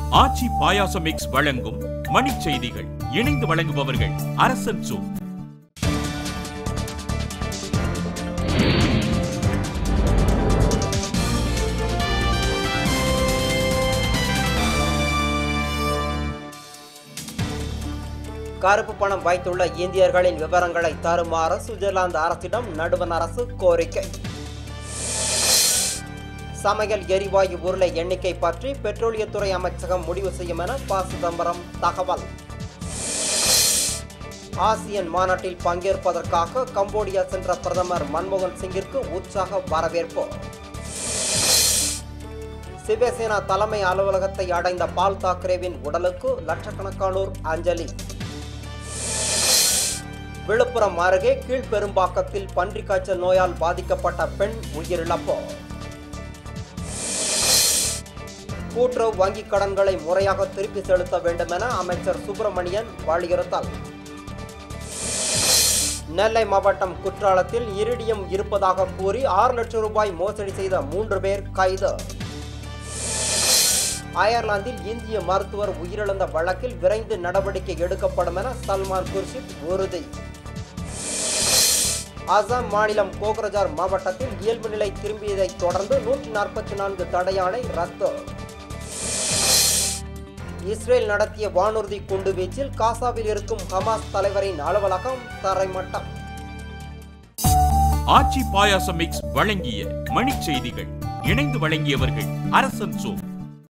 ஆச்சி பாயாசம் mix வழங்கும் மணிச் செய்திகள் இணைந்து வழங்குபவர்கள் அரசன் சூ கருப்பு பணம் வைத்துள்ள இந்தியர்களின் விவரங்களை தருமாறு சுவிட்சர்லாந்து அரசிடம் நடுவண் அரசு கோரிக்கை சமையல் எரிவாயு உருளை எண்ணிக்கை பற்றி பெட்ரோலியத்துறை அமைச்சகம் முடிவு செய்யும் என ப சிதம்பரம் தகவல் ஆசியன் மாநாட்டில் பங்கேற்பதற்காக கம்போடியா சென்ற பிரதமர் மன்மோகன் சிங்கிற்கு உற்சாக வரவேற்பு சிவசேனா தலைமை அலுவலகத்தை அடைந்த பால் தாக்கரேவின் உடலுக்கு லட்சக்கணக்கானோர் அஞ்சலி விழுப்புரம் அருகே கீழ்பெரும்பாக்கத்தில் பன்றிக் காய்ச்சல் நோயால் பாதிக்கப்பட்ட பெண் உயிரிழப்பு கூட்டுறவு வங்கிக் கடன்களை முறையாக திருப்பி செலுத்த வேண்டும் என அமைச்சர் சுப்பிரமணியன் வலியுறுத்தல் நெல்லை மாவட்டம் குற்றாலத்தில் இரிடியம் இருப்பதாக கூறி ஆறு லட்சம் ரூபாய் மோசடி செய்த மூன்று பேர் கைது அயர்லாந்தில் இந்திய மருத்துவர் உயிரிழந்த வழக்கில் விரைந்து நடவடிக்கை எடுக்கப்படும் என சல்மான் குர்ஷித் உறுதி அசாம் மாநிலம் கோக்ரஜார் மாவட்டத்தில் இயல்பு நிலை திரும்பியதைத் தொடர்ந்து நூற்றி நாற்பத்தி நான்கு தடையாணை ரத்து இஸ்ரேல் நடத்திய வானூர்தி குண்டுவீச்சில் காசாவில் இருக்கும் ஹமாஸ் தலைவரின் அலுவலகம் தரைமட்டம் ஆச்சி பாயாசம் மிக்ஸ் வழங்கிய மணிச் செய்திகள் இணைந்து வழங்கியவர்கள் அரசன் சூ